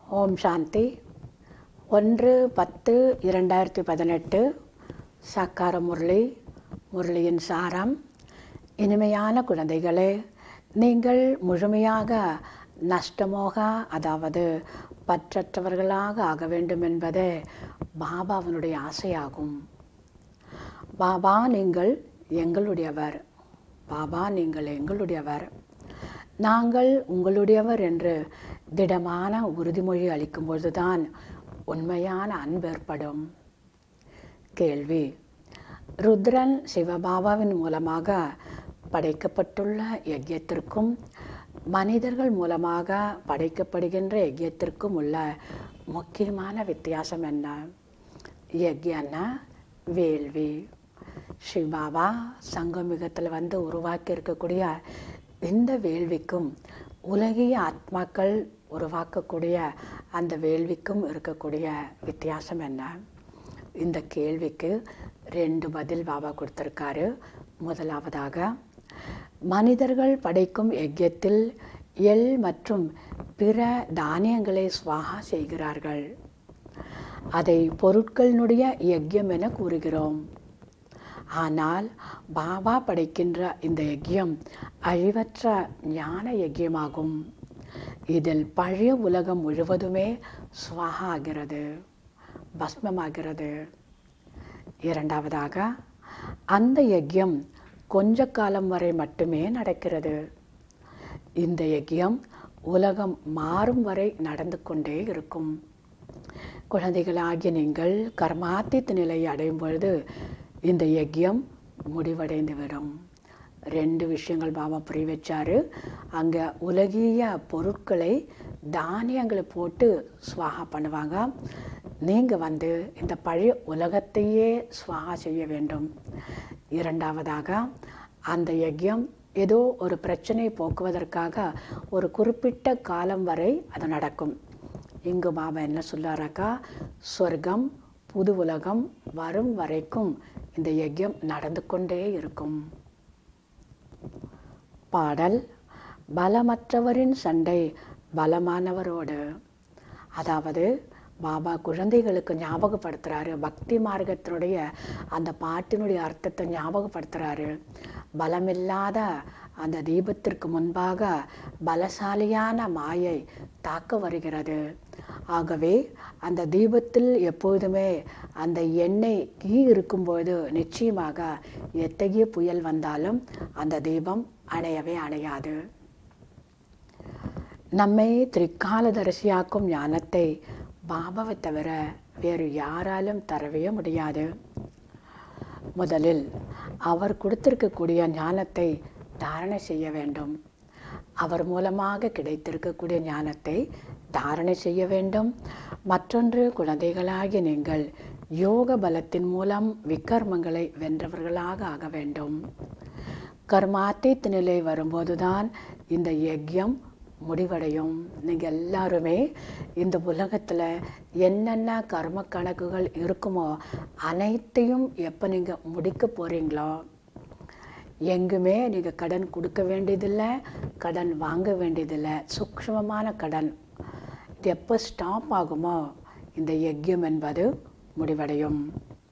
ஓம் சாந்தி ஒன்று பத்து இரண்டாயிரத்தி பதினெட்டு சக்கார முரளி முரளியின் சாரம் இனிமையான குழந்தைகளே நீங்கள் முழுமையாக நஷ்டமோக அதாவது பற்றற்றவர்களாக ஆக வேண்டும் என்பதே பாபாவினுடைய ஆசையாகும் பாபா நீங்கள் எங்களுடையவர் பாபா நீங்கள் எங்களுடையவர் நாங்கள் உங்களுடையவர் என்று திடமான உறுதிமொழி அளிக்கும்பொழுதுதான் உண்மையான அன்பு ஏற்படும் கேள்வி ருத்ரன் சிவபாபாவின் மூலமாக படைக்கப்பட்டுள்ள யஜ்யத்திற்கும் மனிதர்கள் மூலமாக படைக்கப்படுகின்ற யஜ்யத்திற்கும் உள்ள முக்கியமான வித்தியாசம் என்ன யஜ்யன்னா வேள்வி ஸ்ரீபாபா சங்கமிகத்தில் வந்து உருவாக்கி இருக்கக்கூடிய இந்த வேள்விக்கும் உலகிய ஆத்மாக்கள் உருவாக்கக்கூடிய அந்த வேள்விக்கும் இருக்கக்கூடிய வித்தியாசம் என்ன இந்த கேள்விக்கு ரெண்டு பதில் பாபா கொடுத்துருக்காரு முதலாவதாக மனிதர்கள் படைக்கும் யஜ்யத்தில் எள் மற்றும் பிற தானியங்களை சுவாகா செய்கிறார்கள் அதை பொருட்களினுடைய யஜ்யம் என கூறுகிறோம் ஆனால் பாபா படைக்கின்ற இந்த யஜ்யம் அழிவற்ற ஞான யஜ்யமாகும் இதில் பழைய உலகம் முழுவதுமே சுவாகா ஆகிறது பஸ்மமாகிறது இரண்டாவதாக அந்த யஜ்யம் கொஞ்ச காலம் வரை மட்டுமே நடக்கிறது இந்த யஜ்யம் உலகம் மாறும் வரை நடந்து கொண்டே இருக்கும் குழந்தைகளாகிய நீங்கள் கர்மாத்தித் நிலையை அடையும் பொழுது இந்த யஜ்யம் முடிவடைந்து விடும் ரெண்டு விஷயங்கள் பாபா புரிய வச்சாரு அங்கே உலகிய பொருட்களை தானியங்களை போட்டு சுவாகா பண்ணுவாங்க நீங்கள் வந்து இந்த பழைய உலகத்தையே சுவாகா செய்ய வேண்டும் இரண்டாவதாக அந்த யஜ்யம் ஏதோ ஒரு பிரச்சனையை போக்குவதற்காக ஒரு குறிப்பிட்ட காலம் வரை அது நடக்கும் இங்கு பாபா என்ன சொல்லாராக்கா சொர்க்கம் புது உலகம் வரும் வரைக்கும் இந்த யஜ்யம் நடந்து கொண்டே இருக்கும் பாடல் பலமற்றவரின் சண்டை பலமானவரோடு அதாவது பாபா குழந்தைகளுக்கு ஞாபகப்படுத்துகிறாரு பக்தி மார்க்கத்தினுடைய அந்த பாட்டினுடைய அர்த்தத்தை ஞாபகப்படுத்துகிறாரு பலமில்லாத அந்த தீபத்திற்கு முன்பாக பலசாலியான மாயை தாக்க வருகிறது ஆகவே அந்த தீபத்தில் எப்பொழுதுமே அந்த எண்ணெய் கீ இருக்கும்போது நிச்சயமாக எத்தகைய புயல் வந்தாலும் அந்த தீபம் அணையவே அணையாது நம்மை திரிகாலதரிசியாக்கும் ஞானத்தை பாபாவை தவிர வேறு யாராலும் தரவே முடியாது முதலில் அவர் கொடுத்திருக்கக்கூடிய ஞானத்தை தாரணை செய்ய வேண்டும் அவர் மூலமாக கிடைத்திருக்கக்கூடிய ஞானத்தை தாரணை செய்ய வேண்டும் மற்றொன்று குழந்தைகளாகிய நீங்கள் யோக பலத்தின் மூலம் விக்கர்மங்களை வென்றவர்களாக ஆக வேண்டும் கர்மாத்தீத் நிலை வரும்போதுதான் இந்த யஜ்யம் முடிவடையும் நீங்கள் எல்லாருமே இந்த உலகத்தில் என்னென்ன கர்ம கணக்குகள் இருக்குமோ அனைத்தையும் எப்போ நீங்கள் முடிக்க போகிறீங்களோ எங்குமே நீங்கள் கடன் கொடுக்க வேண்டியதில்லை கடன் வாங்க வேண்டியதில்லை சூக்ஷ்மமான கடன் இது எப்போ ஸ்டாப் ஆகுமோ இந்த யஜ்யம் என்பது முடிவடையும்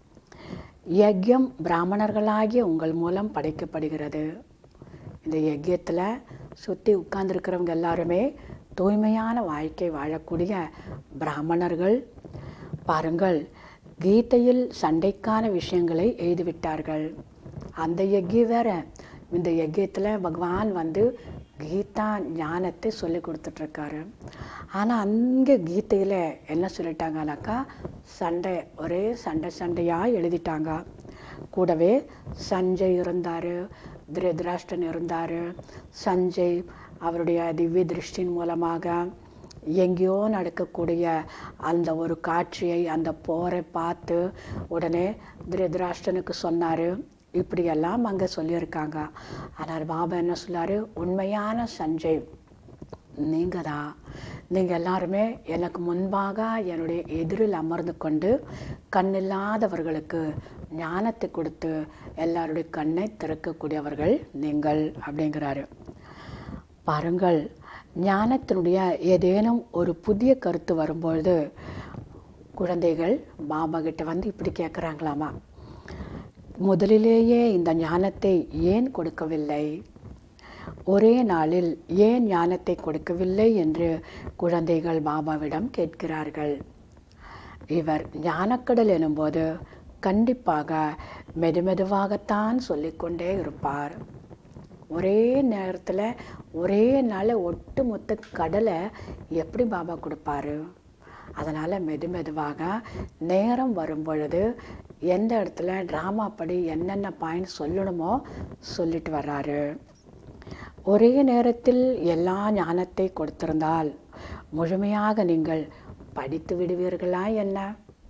யஜ்யம் பிராமணர்களாகிய உங்கள் மூலம் படைக்கப்படுகிறது இந்த யஜ்யத்தில் சுற்றி உட்கார்ந்துருக்கிறவங்க எல்லாருமே தூய்மையான வாழ்க்கை வாழக்கூடிய பிராமணர்கள் பாருங்கள் கீதையில் சண்டைக்கான விஷயங்களை எழுதிவிட்டார்கள் அந்த யஜ்யம் வேற இந்த யஜ்யத்தில் பகவான் வந்து கீதா ஞானத்தை சொல்லி கொடுத்துட்ருக்காரு ஆனால் அங்கே கீதையில் என்ன சொல்லிட்டாங்கனாக்கா சண்டை ஒரே சண்டை சண்டையாக எழுதிட்டாங்க கூடவே சஞ்சய் இருந்தார் திருதராஷ்டன் இருந்தார் சஞ்சய் அவருடைய திவ்ய திருஷ்டின் மூலமாக எங்கேயோ நடக்கக்கூடிய அந்த ஒரு காட்சியை அந்த போரை பார்த்து உடனே திருதராஷ்டனுக்கு சொன்னார் இப்படியெல்லாம் அங்கே சொல்லியிருக்காங்க ஆனால் பாபா என்ன சொல்லார் உண்மையான சஞ்சய் நீங்கள் தான் நீங்கள் எல்லாருமே எனக்கு முன்பாக என்னுடைய எதிரில் அமர்ந்து கொண்டு கண்ணில்லாதவர்களுக்கு ஞானத்தை கொடுத்து எல்லாருடைய கண்ணை திறக்கக்கூடியவர்கள் நீங்கள் அப்படிங்கிறாரு பாருங்கள் ஞானத்தினுடைய ஏதேனும் ஒரு புதிய கருத்து வரும்பொழுது குழந்தைகள் பாபா கிட்ட வந்து இப்படி கேட்குறாங்களாமா முதலிலேயே இந்த ஞானத்தை ஏன் கொடுக்கவில்லை ஒரே நாளில் ஏன் ஞானத்தை கொடுக்கவில்லை என்று குழந்தைகள் பாபாவிடம் கேட்கிறார்கள் இவர் ஞானக்கடல் எனும்போது கண்டிப்பாக மெதுமெதுவாகத்தான் சொல்லிக்கொண்டே இருப்பார் ஒரே நேரத்தில் ஒரே நாளில் ஒட்டுமொத்த கடலை எப்படி பாபா கொடுப்பாரு அதனால் மெது மெதுவாக நேரம் வரும் பொழுது எந்த இடத்துல ட்ராமா படி என்னென்ன பாயிண்ட் சொல்லணுமோ சொல்லிட்டு வர்றாரு ஒரே நேரத்தில் எல்லா ஞானத்தை கொடுத்திருந்தால் முழுமையாக நீங்கள் படித்து விடுவீர்களா என்ன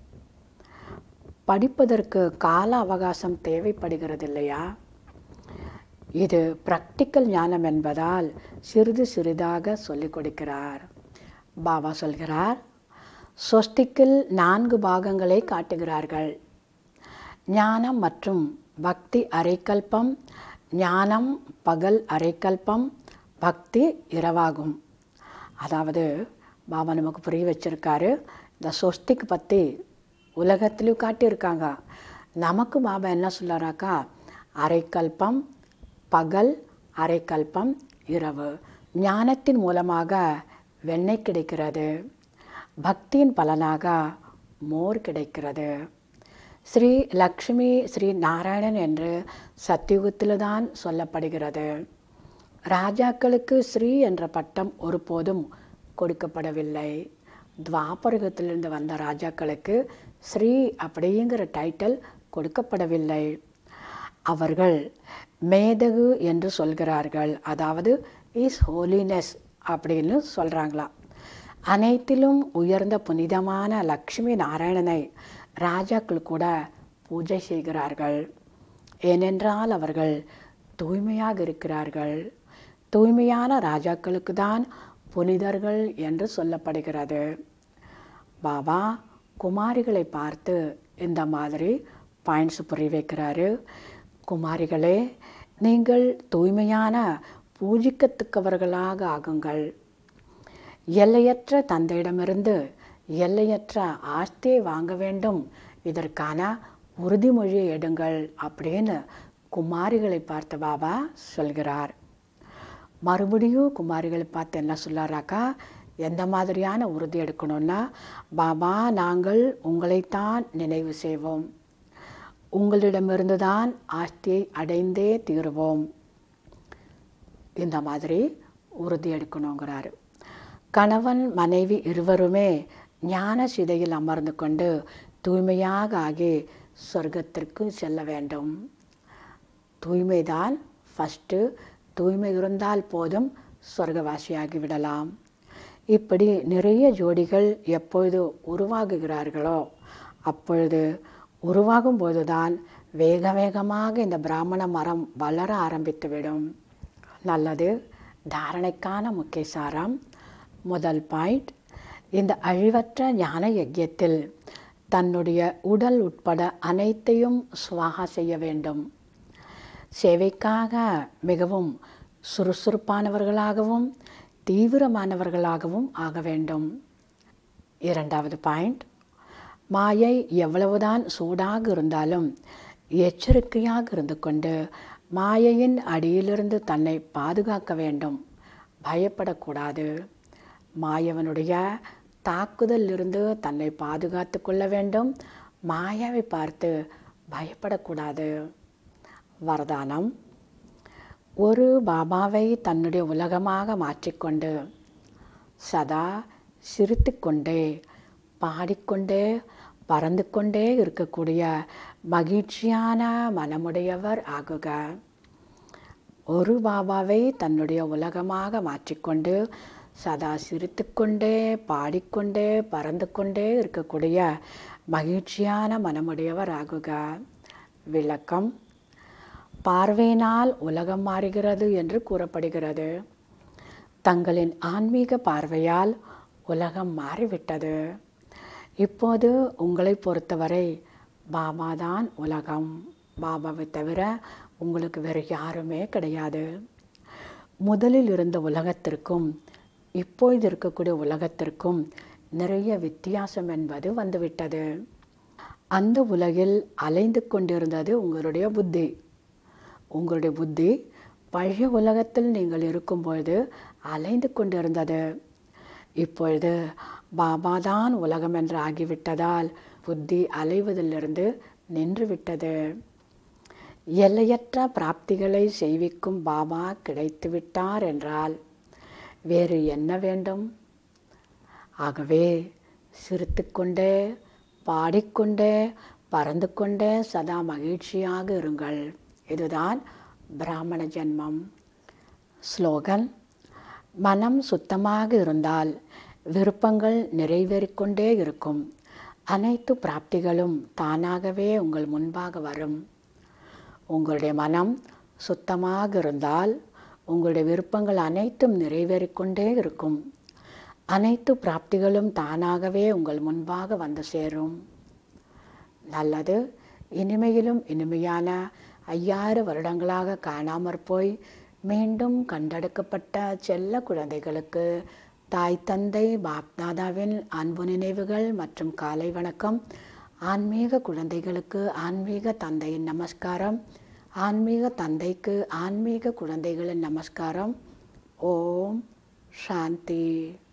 படிப்பதற்கு கால அவகாசம் தேவைப்படுகிறது இல்லையா இது ப்ராக்டிக்கல் ஞானம் என்பதால் சிறிது சிறிதாக சொல்லிக் கொடுக்கிறார் பாபா சொல்கிறார் சொஸ்திக்கில் நான்கு பாகங்களை காட்டுகிறார்கள் ஞானம் மற்றும் பக்தி அரைக்கல்பம் ஞானம் பகல் அரைக்கல்பம் பக்தி இரவாகும் அதாவது பாபா நமக்கு புரிய வச்சிருக்காரு இந்த சொஸ்திக்கு பற்றி உலகத்திலையும் காட்டியிருக்காங்க நமக்கு பாபா என்ன சொல்கிறாக்கா அரைக்கல்பம் பகல் அரைக்கல்பம் இரவு ஞானத்தின் மூலமாக வெண்ணெய் கிடைக்கிறது பக்தியின் பலனாக மோர் கிடைக்கிறது ஸ்ரீ லக்ஷ்மி ஸ்ரீ நாராயணன் என்று சத்தியுகத்தில் தான் சொல்லப்படுகிறது ராஜாக்களுக்கு ஸ்ரீ என்ற பட்டம் ஒருபோதும் கொடுக்கப்படவில்லை துவாபரகத்திலிருந்து வந்த ராஜாக்களுக்கு ஸ்ரீ அப்படிங்கிற டைட்டில் கொடுக்கப்படவில்லை அவர்கள் மேதகு என்று சொல்கிறார்கள் அதாவது இஸ் ஹோலினஸ் அப்படின்னு சொல்கிறாங்களாம் அனைத்திலும் உயர்ந்த புனிதமான லக்ஷ்மி நாராயணனை ராஜாக்கள் கூட பூஜை செய்கிறார்கள் ஏனென்றால் அவர்கள் தூய்மையாக இருக்கிறார்கள் தூய்மையான ராஜாக்களுக்கு தான் புனிதர்கள் என்று சொல்லப்படுகிறது பாபா குமாரிகளை பார்த்து இந்த மாதிரி பாயிண்ட்ஸ் புரிய வைக்கிறாரு குமாரிகளே நீங்கள் தூய்மையான பூஜிக்கத்தக்கவர்களாக ஆகுங்கள் எல்லையற்ற தந்தையிடமிருந்து எல்லையற்ற ஆஸ்தியை வாங்க வேண்டும் இதற்கான உறுதிமொழியை எடுங்கள் அப்படின்னு குமாரிகளை பார்த்த பாபா சொல்கிறார் மறுபடியும் குமாரிகளை பார்த்து என்ன சொல்லாராக்கா எந்த மாதிரியான உறுதி எடுக்கணும்னா பாபா நாங்கள் உங்களைத்தான் நினைவு செய்வோம் உங்களிடமிருந்து தான் ஆஸ்தியை அடைந்தே தீருவோம் இந்த மாதிரி உறுதி எடுக்கணுங்கிறாரு கணவன் மனைவி இருவருமே ஞான சிதையில் அமர்ந்து கொண்டு தூய்மையாக ஆகி சொர்க்கத்திற்கு செல்ல வேண்டும் தூய்மைதான் ஃபஸ்ட்டு தூய்மை இருந்தால் போதும் சொர்க்கவாசியாகி விடலாம் இப்படி நிறைய ஜோடிகள் எப்பொழுது உருவாகுகிறார்களோ அப்பொழுது உருவாகும் போதுதான் வேக வேகமாக இந்த பிராமண மரம் வளர ஆரம்பித்துவிடும் நல்லது தாரணைக்கான முக்கிய சாரம் முதல் பாயிண்ட் இந்த அழிவற்ற ஞான யஜ்யத்தில் தன்னுடைய உடல் உட்பட அனைத்தையும் சுவாகா செய்ய வேண்டும் சேவைக்காக மிகவும் சுறுசுறுப்பானவர்களாகவும் தீவிரமானவர்களாகவும் ஆக வேண்டும் இரண்டாவது பாயிண்ட் மாயை எவ்வளவுதான் சூடாக இருந்தாலும் எச்சரிக்கையாக இருந்து கொண்டு மாயையின் அடியிலிருந்து தன்னை பாதுகாக்க வேண்டும் பயப்படக்கூடாது மாயவனுடைய தாக்குதலிருந்து தன்னை பாதுகாத்து கொள்ள வேண்டும் மாயாவை பார்த்து பயப்படக்கூடாது வரதானம் ஒரு பாபாவை தன்னுடைய உலகமாக மாற்றிக்கொண்டு சதா சிரித்துக்கொண்டே பாடிக்கொண்டே பறந்து கொண்டே இருக்கக்கூடிய மகிழ்ச்சியான மனமுடையவர் ஆகுக ஒரு பாபாவை தன்னுடைய உலகமாக மாற்றிக்கொண்டு சதா சிரித்துக்கொண்டே பாடிக்கொண்டே பறந்து கொண்டே இருக்கக்கூடிய மகிழ்ச்சியான மனமுடையவர் ஆகுக விளக்கம் பார்வையினால் உலகம் மாறுகிறது என்று கூறப்படுகிறது தங்களின் ஆன்மீக பார்வையால் உலகம் மாறிவிட்டது இப்போது உங்களை பொறுத்தவரை பாபா தான் உலகம் பாபாவை தவிர உங்களுக்கு வேறு யாருமே கிடையாது முதலில் இருந்த உலகத்திற்கும் இப்பொழுது இருக்கக்கூடிய உலகத்திற்கும் நிறைய வித்தியாசம் என்பது வந்துவிட்டது அந்த உலகில் அலைந்து கொண்டிருந்தது உங்களுடைய புத்தி உங்களுடைய புத்தி பழைய உலகத்தில் நீங்கள் இருக்கும்பொழுது அலைந்து கொண்டிருந்தது இப்பொழுது பாபா தான் உலகம் என்று ஆகிவிட்டதால் புத்தி அலைவதிலிருந்து நின்றுவிட்டது எல்லையற்ற பிராப்திகளை செய்விக்கும் பாபா கிடைத்துவிட்டார் என்றால் வேறு என்ன வேண்டும் ஆகவே சிரித்துக்கொண்டே பாடிக்கொண்டே பறந்து கொண்டே சதா மகிழ்ச்சியாக இருங்கள் இதுதான் பிராமண ஜென்மம் ஸ்லோகன் மனம் சுத்தமாக இருந்தால் விருப்பங்கள் நிறைவேறிக்கொண்டே இருக்கும் அனைத்து பிராப்திகளும் தானாகவே உங்கள் முன்பாக வரும் உங்களுடைய மனம் சுத்தமாக இருந்தால் உங்களுடைய விருப்பங்கள் அனைத்தும் நிறைவேறிக்கொண்டே இருக்கும் அனைத்து பிராப்திகளும் தானாகவே உங்கள் முன்பாக வந்து சேரும் நல்லது இனிமையிலும் இனிமையான ஐயாயிரம் வருடங்களாக காணாமற் போய் மீண்டும் கண்டெடுக்கப்பட்ட செல்ல குழந்தைகளுக்கு தாய் தந்தை பாப்தாதாவின் அன்பு நினைவுகள் மற்றும் காலை வணக்கம் ஆன்மீக குழந்தைகளுக்கு ஆன்மீக தந்தையின் நமஸ்காரம் ஆன்மீக தந்தைக்கு ஆன்மீக குழந்தைகளின் நமஸ்காரம் ஓம் சாந்தி